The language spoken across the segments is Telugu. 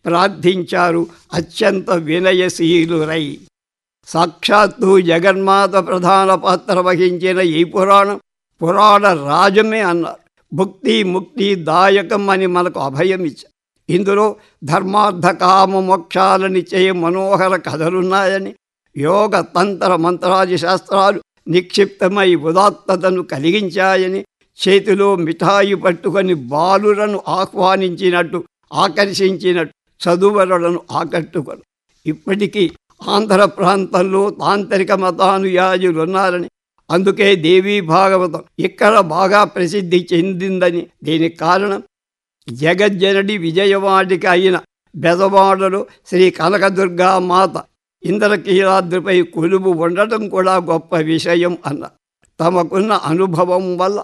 ప్రార్థించారు అత్యంత వినయశీలురై సాక్షాత్తు జగన్మాత ప్రధాన పాత్ర వహించిన ఈ పురాణం పురాణ రాజమే అన్నారు భుక్తి ముక్తి దాయకం అని మనకు అభయం ఇచ్చారు ఇందులో ధర్మార్థ కామ మోక్షాలనిచ్చే మనోహర కథలున్నాయని యోగ తంత్ర మంత్రాది శాస్త్రాలు నిక్షిప్తమై ఉదాత్తతను కలిగించాయని చేతిలో మిఠాయి పట్టుకొని బాలులను ఆహ్వానించినట్టు ఆకర్షించినట్టు చదువరులను ఆకట్టుకొని ఇప్పటికీ ఆంధ్ర ప్రాంతంలో తాంత్రిక మతానుయాయులు ఉన్నారని అందుకే దేవీ భాగవతం ఇక్కడ బాగా ప్రసిద్ధి చెందిందని దీనికి కారణం జగజ్జనడి విజయవాడికి అయిన బెదవాడలో శ్రీ కనకదుర్గా మాత ఇంద్రకీలాద్రిపై కొలువు ఉండటం కూడా గొప్ప విషయం అన్న తమకున్న అనుభవం వల్ల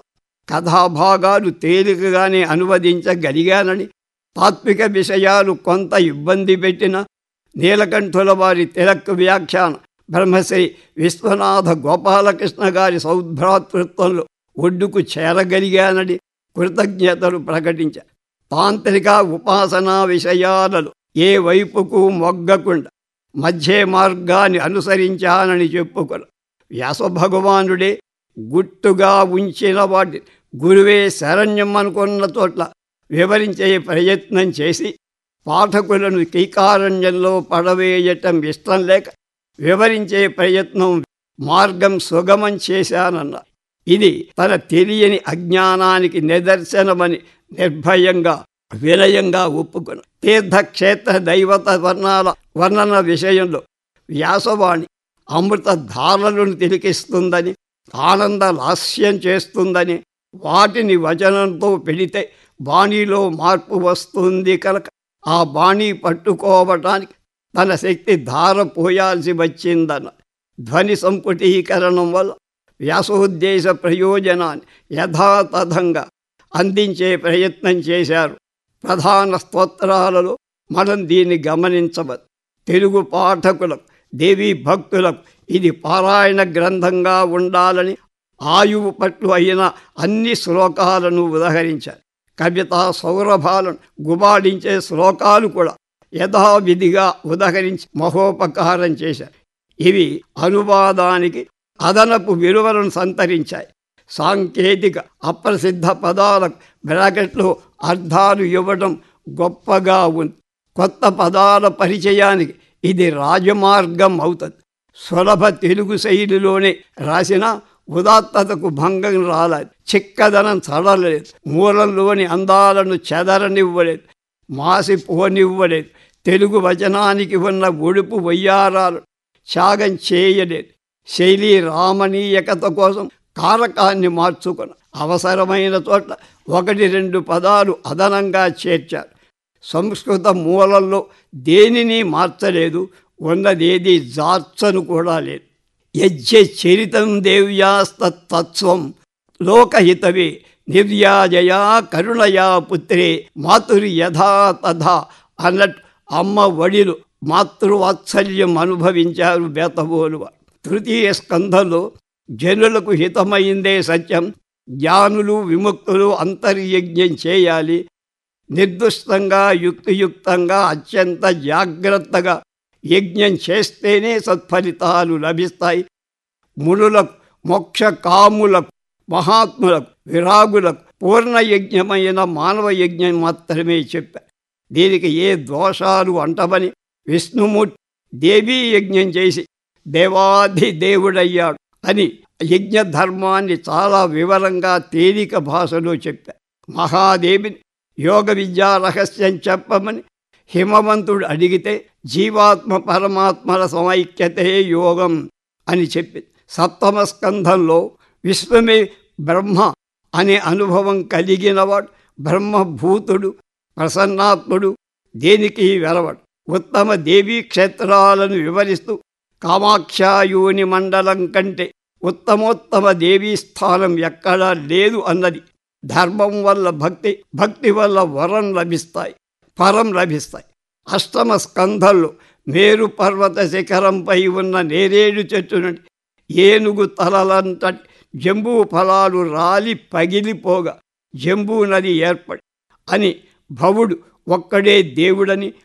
కథాభాగాలు తేలికగానే అనువదించగలిగానని తాత్విక విషయాలు కొంత ఇబ్బంది పెట్టిన నీలకంఠుల వారి తిలక్ వ్యాఖ్యానం బ్రహ్మశ్రీ విశ్వనాథ గోపాలకృష్ణ గారి సౌభ్రాతృత్వంలో ఒడ్డుకు చేరగలిగానని కృతజ్ఞతలు ప్రకటించారు తాంత్రిక ఉపాసనా విషయాలలో ఏ వైపుకు మొగ్గకుండా మధ్య మార్గాన్ని అనుసరించానని చెప్పుకొను వ్యాసభగవానుడే గుట్టుగా ఉంచిన వాటి గురువే శరణ్యం అనుకున్న చోట్ల వివరించే ప్రయత్నం చేసి పాఠకులను కీకారణ్యంలో పడవేయటం ఇష్టం లేక వివరించే ప్రయత్నం మార్గం సుగమం చేశానన్నారు ఇది తన తెలియని అజ్ఞానానికి నిదర్శనమని నిర్భయంగా వినయంగా ఒప్పుకొని తీర్థక్షేత్ర దైవత వర్ణాల వర్ణన విషయంలో వ్యాసవాణి అమృత ధారలను తిలికిస్తుందని ఆనంద లాస్యం చేస్తుందని వాటిని వచనంతో పెడితే బాణీలో మార్పు వస్తుంది కనుక ఆ బాణీ పట్టుకోవటానికి తన శక్తి ధార పోయాల్సి వచ్చిందన్న ధ్వని సంపుటీకరణం వల్ల వ్యాసోద్దేశ ప్రయోజనాన్ని యథాతథంగా అందించే ప్రయత్నం చేశారు ప్రధాన స్తోత్రాలలో మనం దీన్ని గమనించవచ్చు తెలుగు పాఠకులకు దేవీ భక్తులకు ఇది పారాయణ గ్రంథంగా ఉండాలని ఆయువు పట్టు అయిన అన్ని శ్లోకాలను ఉదహరించారు కవితా సౌరభాలను గుబాడించే శ్లోకాలు కూడా యథావిధిగా ఉదహరించి మహోపకారం చేశారు ఇవి అనువాదానికి అదనపు విలువలను సంతరించాయి సాంకేతిక అప్రసిద్ధ పదాలకు బ్రాకెట్లో అర్థాలు ఇవ్వడం గొప్పగా ఉంది కొత్త పదాల పరిచయానికి ఇది రాజమార్గం అవుతుంది సులభ తెలుగు శైలిలోనే రాసిన ఉదాత్తతకు భంగం రాలేదు చిక్కదనం చడలేదు మూలంలోని అందాలను చెదరనివ్వలేదు మాసిపోనివ్వలేదు తెలుగు వచనానికి ఉన్న ఒడుపు వయ్యారాలు త్యాగం చేయలేదు శైలి రామణీయకత కోసం కారకాన్ని మార్చుకుని అవసరమైన చోట ఒకటి రెండు పదాలు అదనంగా చేర్చారు సంస్కృత మూలంలో దేనిని మార్చలేదు ఉన్నదేది జార్చను కూడా లేదు యజ్ఞ చరితం దేవ్యాస్తత్వం లోకహితవే నిర్యాజయా కరుణయా పుత్రే మాతురి యథా తథా అన్నట్టు అమ్మ వడిలు మాతృవాత్సల్యం అనుభవించారు బేతబోలు తృతీయ స్కంధంలో జనులకు హితమైందే సత్యం జ్ఞానులు విముక్తులు అంతర్యజ్ఞం చేయాలి నిర్దుష్టంగా యుక్తియుక్తంగా అత్యంత జాగ్రత్తగా యజ్ఞం చేస్తేనే సత్ఫలితాలు లభిస్తాయి మునులకు మోక్ష కాములకు మహాత్ములకు విరాగులకు పూర్ణ యజ్ఞమైన మానవ యజ్ఞం మాత్రమే చెప్పారు దీనికి ఏ దోషాలు అంటవని విష్ణుమూర్తి దేవీ యజ్ఞం చేసి దేవాధి దేవుడయ్యాడు అని యజ్ఞ ధర్మాన్ని చాలా వివరంగా తేలిక భాషలో చెప్పారు మహాదేవిని యోగ విద్యా రహస్యం చెప్పమని హిమవంతుడు అడిగితే జీవాత్మ పరమాత్మల సమైక్యతే యోగం అని చెప్పి సప్తమ స్కంధంలో విశ్వమే బ్రహ్మ అనే అనుభవం కలిగినవాడు బ్రహ్మభూతుడు ప్రసన్నాత్ముడు దేనికి వెరవడు ఉత్తమ దేవీ క్షేత్రాలను వివరిస్తూ కామాఖ్యాయోని మండలం కంటే ఉత్తమోత్తమ దేవీ స్థానం ఎక్కడా లేదు అన్నది ధర్మం వల్ల భక్తి భక్తి వల్ల వరం లభిస్తాయి పరం లభిస్తాయి అష్టమ స్కంధంలో మేరు పర్వత శిఖరంపై ఉన్న నేరేడు చెట్టు నుండి ఏనుగు తలలంతటి జంబూ ఫలాలు రాలి పగిలిపోగా జంబూ నది ఏర్పడి అని భవుడు ఒక్కడే దేవుడని